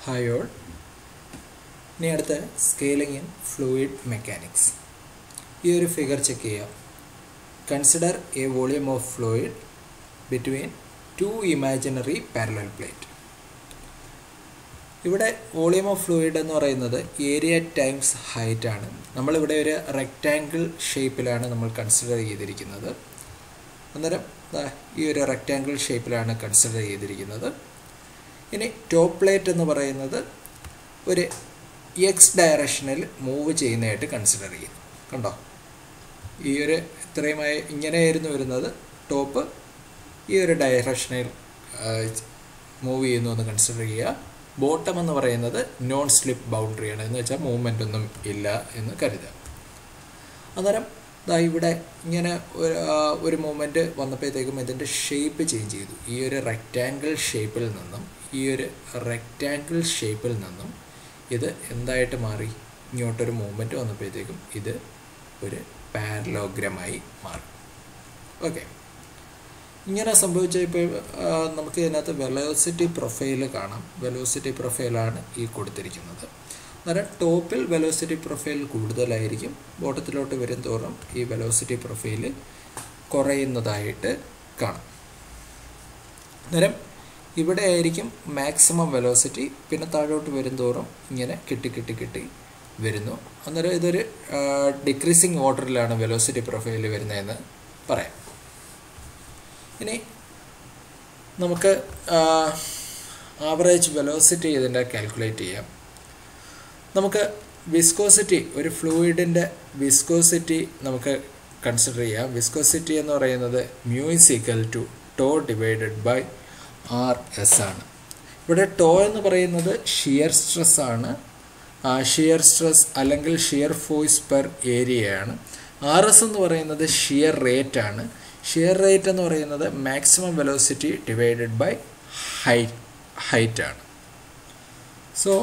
hi all ഇനി അടുത്ത scaling in fluid mechanics ഈ ഒരു ഫിഗർ ചെക്ക് ചെയ്യാം consider a volume of fluid between two imaginary parallel plate ഇവിടെ വോളിയം ഓഫ് ഫ്ലൂയിഡ് എന്ന് പറയുന്നത് ഏരിയ ടൈംസ് ഹൈറ്റ് ആണ് നമ്മളിവിടെ ഒരു റെക്റ്റാങ്കിൾ ഷേപ്പിലാണ് നമ്മൾ കൺസിഡർ ചെയ്തിരിക്കുന്നത് അന്നേരം ദാ ഈ ഒരു റെക്റ്റാങ്കിൾ ഷേപ്പിലാണ് കൺസിഡർ ചെയ്തിരിക്കുന്നത് ഇനി ടോപ്പ് പ്ലേറ്റ് എന്ന് പറയുന്നത് ഒരു എക്സ് ഡയറക്ഷനിൽ മൂവ് ചെയ്യുന്നതായിട്ട് കൺസിഡർ ചെയ്യുന്നു കണ്ടോ ഈ ഒരു ഇത്രയുമായി ഇങ്ങനെയായിരുന്നു വരുന്നത് ടോപ്പ് ഈ ഒരു ഡയറക്ഷനിൽ മൂവ് ചെയ്യുന്നു എന്ന് കൺസിഡർ ചെയ്യുക ബോട്ടം എന്ന് പറയുന്നത് നോൺ സ്ലിപ്പ് ബൗണ്ടറിയാണ് എന്ന് വെച്ചാൽ മൂവ്മെൻ്റ് ഒന്നും ഇല്ല എന്ന് കരുതുക അന്നേരം ദാ ഇവിടെ ഇങ്ങനെ ഒരു മൂമെൻറ്റ് വന്നപ്പോഴത്തേക്കും ഇതിൻ്റെ ഷേപ്പ് ചേഞ്ച് ചെയ്തു ഈ ഒരു റെക്റ്റാങ്കിൾ ഷേപ്പിൽ നിന്നും ഈ ഒരു റെക്റ്റാങ്കിൾ ഷേപ്പിൽ നിന്നും ഇത് എന്തായിട്ട് മാറി ഇങ്ങോട്ടൊരു മൂവ്മെൻറ്റ് വന്നപ്പോഴത്തേക്കും ഇത് ഒരു പാരലോഗ്രമായി മാറി ഓക്കെ ഇങ്ങനെ സംഭവിച്ച ഇപ്പോൾ നമുക്ക് ഇതിനകത്ത് വെലോസിറ്റി പ്രൊഫൈൽ കാണാം വെലോസിറ്റി പ്രൊഫൈലാണ് ഈ കൊടുത്തിരിക്കുന്നത് അന്നേരം ടോപ്പിൽ വെലോസിറ്റി പ്രൊഫൈൽ കൂടുതലായിരിക്കും ബോട്ടത്തിലോട്ട് വരും തോറും ഈ വെലോസിറ്റി പ്രൊഫൈൽ കുറയുന്നതായിട്ട് കാണാം അന്നേരം ഇവിടെ ആയിരിക്കും മാക്സിമം വെലോസിറ്റി പിന്നെ താഴോട്ട് വരും തോറും ഇങ്ങനെ കിട്ടി കിട്ടി കിട്ടി വരുന്നു അന്നേരം ഇതൊരു ഡിക്രീസിങ് ഓർഡറിലാണ് വെലോസിറ്റി പ്രൊഫൈൽ വരുന്നതെന്ന് പറയാം ഇനി നമുക്ക് ആവറേജ് വെലോസിറ്റി ഇതിൻ്റെ കാൽക്കുലേറ്റ് ചെയ്യാം നമുക്ക് വിസ്കോസിറ്റി ഒരു ഫ്ലൂയിഡിൻ്റെ വിസ്കോസിറ്റി നമുക്ക് കൺസിഡർ ചെയ്യാം വിസ്കോസിറ്റി എന്ന് പറയുന്നത് mu is equal to tau divided by R S ആണ് ഇവിടെ ടോ എന്ന് പറയുന്നത് ഷിയർ സ്ട്രെസ് ആണ് ഷിയർ സ്ട്രെസ് അല്ലെങ്കിൽ ഷിയർ ഫോഴ്സ് പെർ ഏരിയയാണ് ആർ എസ് എന്ന് പറയുന്നത് ഷിയർ റേറ്റ് ആണ് ഷിയർ റേറ്റ് എന്ന് പറയുന്നത് maximum velocity divided by height height ആണ് so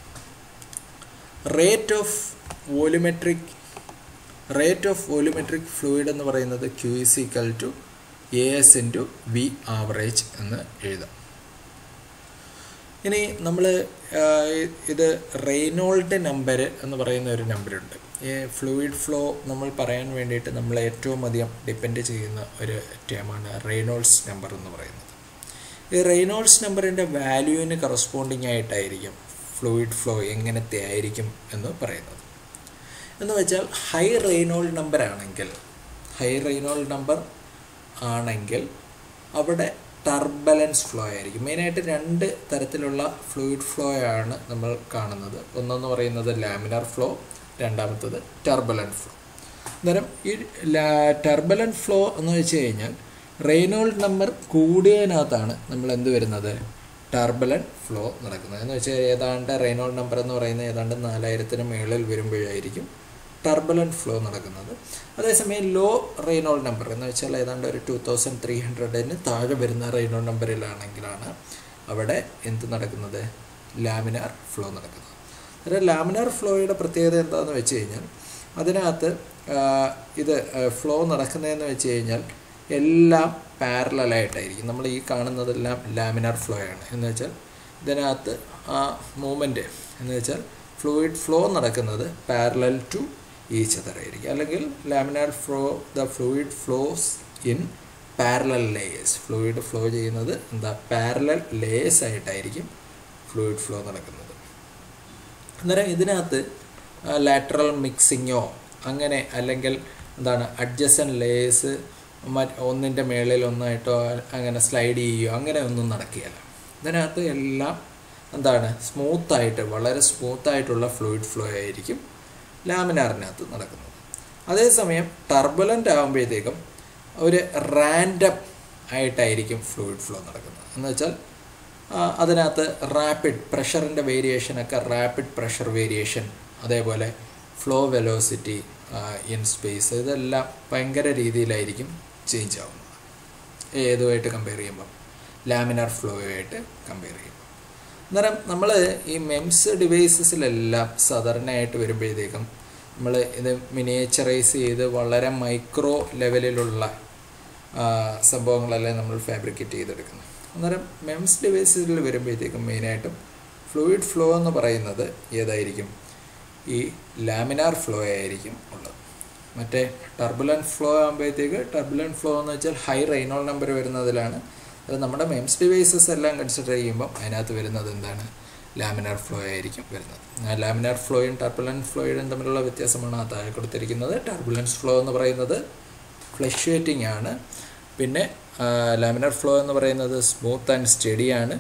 rate of volumetric rate of volumetric fluid എന്ന് പറയുന്നത് Q is equal to A S into V average എന്ന് എഴുതാം ഇനി നമ്മൾ ഇത് റെയ്നോൾഡ് നമ്പർ എന്ന് പറയുന്ന ഒരു നമ്പറുണ്ട് ഈ ഫ്ലൂയിഡ് ഫ്ലോ നമ്മൾ പറയാൻ വേണ്ടിയിട്ട് നമ്മൾ ഏറ്റവും അധികം ഡിപ്പെൻഡ് ചെയ്യുന്ന ഒരു ടേമാണ് റെയ്നോൾഡ്സ് നമ്പർ എന്ന് പറയുന്നത് ഈ റെയ്നോൾഡ്സ് നമ്പറിൻ്റെ വാല്യൂവിന് കറസ്പോണ്ടിങ് ആയിട്ടായിരിക്കും ഫ്ലൂയിഡ് ഫ്ലോ എങ്ങനത്തെ ആയിരിക്കും എന്ന് പറയുന്നത് എന്ന് വെച്ചാൽ ഹൈ റെയ്നോൾഡ് നമ്പർ ആണെങ്കിൽ ഹൈ റെയ്നോൾഡ് നമ്പർ ആണെങ്കിൽ അവിടെ ടർബലൻസ് ഫ്ലോ ആയിരിക്കും മെയിനായിട്ട് രണ്ട് തരത്തിലുള്ള ഫ്ലൂയിഡ് ഫ്ലോ ആണ് നമ്മൾ കാണുന്നത് ഒന്നെന്ന് പറയുന്നത് ലാമിനാർ ഫ്ലോ രണ്ടാമത്തത് ടർബലൻറ്റ് ഫ്ലോ അന്നേരം ഈ ടർബലൻറ്റ് ഫ്ലോ എന്ന് വെച്ച് കഴിഞ്ഞാൽ റെയ്നോൾഡ് നമ്പർ കൂടിയതിനകത്താണ് നമ്മൾ എന്ത് വരുന്നത് ടർബലൻറ്റ് ഫ്ലോ നടക്കുന്നത് എന്ന് വെച്ചാൽ ഏതാണ്ട് റെയ്നോൾഡ് നമ്പർ എന്ന് പറയുന്നത് ഏതാണ്ട് നാലായിരത്തിന് മുകളിൽ വരുമ്പോഴായിരിക്കും ടർബലൻറ്റ് ഫ്ലോ നടക്കുന്നത് അതേസമയം ലോ റെയ്നോൾഡ് നമ്പർ എന്ന് വെച്ചാൽ ഏതാണ്ട് ഒരു ടു തൗസൻഡ് ത്രീ ഹൺഡ്രഡിന് താഴെ വരുന്ന റെയ്നോൾഡ് നമ്പറിലാണെങ്കിലാണ് അവിടെ എന്ത് നടക്കുന്നത് ലാമിനാർ ഫ്ലോ നടക്കുന്നത് അതായത് ലാമിനാർ ഫ്ലോയുടെ പ്രത്യേകത എന്താണെന്ന് വെച്ച് കഴിഞ്ഞാൽ അതിനകത്ത് ഇത് ഫ്ലോ നടക്കുന്നതെന്ന് വെച്ച് കഴിഞ്ഞാൽ എല്ലാം പാരലായിട്ടായിരിക്കും നമ്മൾ ഈ കാണുന്നതെല്ലാം ലാമിനാർ ഫ്ലോ ആണ് എന്ന് വെച്ചാൽ ഇതിനകത്ത് ആ മൂമെൻറ്റ് എന്ന് വെച്ചാൽ ഫ്ലൂയിഡ് ഫ്ലോ നടക്കുന്നത് പാരലൽ ടു ഈച്ച് അതർ ആയിരിക്കും അല്ലെങ്കിൽ laminar flow the fluid flows in parallel layers fluid flow ചെയ്യുന്നത് എന്താ പാരലൽ ലേയേഴ്സ് ആയിട്ടായിരിക്കും ഫ്ലൂയിഡ് ഫ്ലോ നടക്കുന്നത് അന്നേരം ഇതിനകത്ത് ലാറ്ററൽ മിക്സിങ്ങോ അങ്ങനെ അല്ലെങ്കിൽ എന്താണ് അഡ്ജസൻ ലേയേഴ്സ് മറ്റ് ഒന്നിൻ്റെ മേളിൽ ഒന്നായിട്ടോ അങ്ങനെ സ്ലൈഡ് ചെയ്യുകയോ അങ്ങനെ ഒന്നും നടക്കുകയില്ല ഇതിനകത്ത് എല്ലാം എന്താണ് സ്മൂത്തായിട്ട് വളരെ സ്മൂത്തായിട്ടുള്ള ഫ്ലൂയിഡ് ഫ്ലോ ആയിരിക്കും ലാമിനാറിനകത്ത് നടക്കുന്നത് അതേസമയം ടർബുലൻ്റ് ആകുമ്പോഴത്തേക്കും ഒരു റാൻഡം ആയിട്ടായിരിക്കും ഫ്ലൂയിഡ് ഫ്ലോ നടക്കുന്നത് എന്ന് വെച്ചാൽ അതിനകത്ത് റാപ്പിഡ് പ്രഷറിൻ്റെ വേരിയേഷനൊക്കെ റാപ്പിഡ് പ്രഷർ വേരിയേഷൻ അതേപോലെ ഫ്ലോ വെലോസിറ്റി ഇൻ സ്പേസ് ഇതെല്ലാം ഭയങ്കര രീതിയിലായിരിക്കും ചേഞ്ച് ആവുന്നത് ഏതുമായിട്ട് കമ്പയർ ചെയ്യുമ്പം ലാമിനാർ ഫ്ലോയുമായിട്ട് കമ്പയർ ചെയ്യുമ്പോൾ അന്നേരം നമ്മൾ ഈ മെംസ് ഡിവൈസസിലെല്ലാം സാധാരണയായിട്ട് വരുമ്പോഴത്തേക്കും നമ്മൾ ഇത് മിനിയേച്ചറൈസ് ചെയ്ത് വളരെ മൈക്രോ ലെവലിലുള്ള സംഭവങ്ങളെല്ലാം നമ്മൾ ഫാബ്രിക്കേറ്റ് ചെയ്തെടുക്കുന്നത് അന്നേരം മെംസ് ഡിവൈസിൽ വരുമ്പോഴത്തേക്കും മെയിനായിട്ടും ഫ്ലൂയിഡ് ഫ്ലോ എന്ന് പറയുന്നത് ഏതായിരിക്കും ഈ ലാമിനാർ ഫ്ലോ ആയിരിക്കും ഉള്ളത് മറ്റേ ടർബുലൻ ഫ്ലോ ആകുമ്പോഴത്തേക്ക് ടർബുലൻ ഫ്ലോ എന്ന് വെച്ചാൽ ഹൈ റെയിനോൾ നമ്പർ വരുന്നതിലാണ് അത് നമ്മുടെ മെംസ് ഡിവൈസസ് എല്ലാം കൺസിഡർ ചെയ്യുമ്പം അതിനകത്ത് വരുന്നത് എന്താണ് ലാമിനാർ ഫ്ലോ ആയിരിക്കും വരുന്നത് ആ ലാമിനാർ ഫ്ലോയും ടർബുലൻ ഫ്ലോയും തമ്മിലുള്ള വ്യത്യാസമാണ് ആ താഴെ കൊടുത്തിരിക്കുന്നത് ടർബുലൻസ് ഫ്ലോ എന്ന് പറയുന്നത് ഫ്ലക്ച്വേറ്റിംഗ് ആണ് പിന്നെ ലാമിനാർ ഫ്ലോ എന്ന് പറയുന്നത് സ്മൂത്ത് ആൻഡ് സ്റ്റഡിയാണ്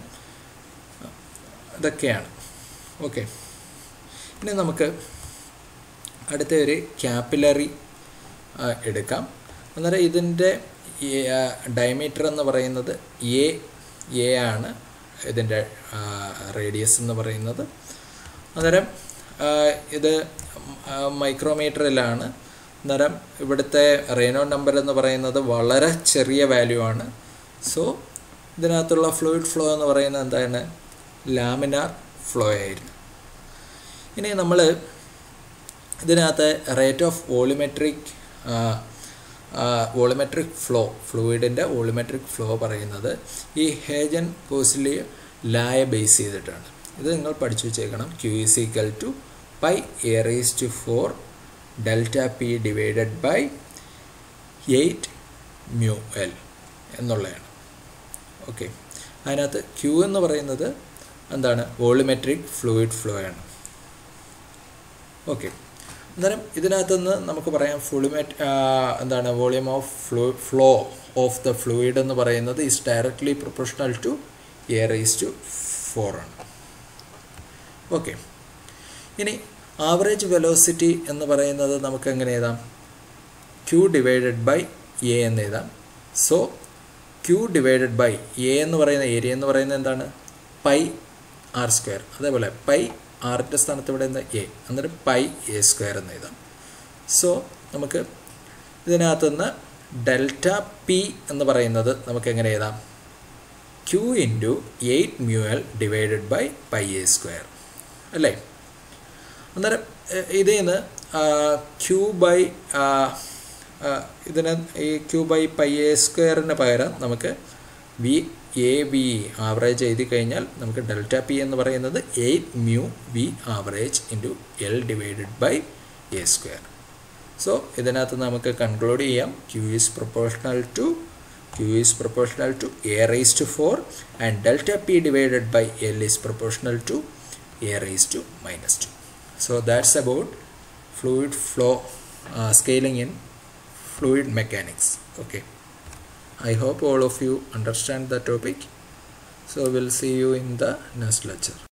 ഇതൊക്കെയാണ് ഓക്കെ ഇനി നമുക്ക് അടുത്ത ഒരു ക്യാപ്പിലറി എടുക്കാം അന്നേരം ഇതിൻ്റെ ഡയമീറ്റർ എന്ന് പറയുന്നത് എ എ ആണ് ഇതിൻ്റെ റേഡിയസ് എന്ന് പറയുന്നത് അന്നേരം ഇത് മൈക്രോമീറ്ററിലാണ് അന്നേരം ഇവിടുത്തെ റേനോ നമ്പർ എന്ന് പറയുന്നത് വളരെ ചെറിയ വാല്യൂ ആണ് സോ ഇതിനകത്തുള്ള ഫ്ലൂയിഡ് ഫ്ലോ എന്ന് പറയുന്നത് എന്താണ് ലാമിനാർ ഫ്ലോ ആയിരുന്നു ഇനി നമ്മൾ ഇതിനകത്ത് rate of volumetric volumetric flow ഫ്ലൂയിഡിൻ്റെ വോളിമെട്രിക് ഫ്ലോ പറയുന്നത് ഈ ഹേജൻ കോസിലി ലായ ബേസ് ചെയ്തിട്ടാണ് ഇത് നിങ്ങൾ പഠിച്ചു വെച്ചേക്കണം Q is equal to pi A raise to four delta P divided by eight mu L എന്നുള്ളതാണ് ഓക്കെ അതിനകത്ത് ക്യൂ എന്ന് പറയുന്നത് എന്താണ് വോളിമെട്രിക് ഫ്ലൂയിഡ് ഫ്ലോ ആണ് ഓക്കെ അന്നേരം ഇതിനകത്തുനിന്ന് നമുക്ക് പറയാം ഫ്ലൂയിമെറ്റ് എന്താണ് volume of flu flow of the fluid എന്ന് പറയുന്നത് is directly proportional to A raise to four ആണ് ഓക്കെ ഇനി ആവറേജ് വെലോസിറ്റി എന്ന് പറയുന്നത് നമുക്ക് എങ്ങനെ എഴുതാം ക്യൂ ഡിവൈഡഡ് ബൈ എ എന്ന് എഴുതാം so Q divided by A എന്ന് പറയുന്ന ഏരിയ എന്ന് പറയുന്നത് എന്താണ് പൈ ആർ സ്ക്വയർ അതേപോലെ പൈ ആറിൻ്റെ സ്ഥാനത്ത് ഇവിടെ എന്താ എ അന്നേരം പൈ എ സ്ക്വയർ എന്ന് എഴുതാം സോ നമുക്ക് ഇതിനകത്തുനിന്ന് ഡെൽറ്റ പി എന്ന് പറയുന്നത് നമുക്ക് എങ്ങനെ എഴുതാം Q into eight mu L divided by pi A square അല്ലേ അന്നേരം ഇതിൽ നിന്ന് ക്യൂ ബൈ ഇതിന് ഈ ക്യൂ ബൈ പൈ എ സ്ക്വയറിന് പകരം നമുക്ക് വി എ വി ആവറേജ് എഴുതി കഴിഞ്ഞാൽ നമുക്ക് ഡെൽറ്റ പി എന്ന് പറയുന്നത് eight mu V average into L divided by A square so ഇതിനകത്ത് നമുക്ക് കൺക്ലൂഡ് ചെയ്യാം Q is proportional to Q is proportional to A raise to four and delta P divided by L is proportional to A raise to minus two so that's about fluid flow uh, scaling in fluid mechanics okay i hope all of you understand the topic so we'll see you in the next lecture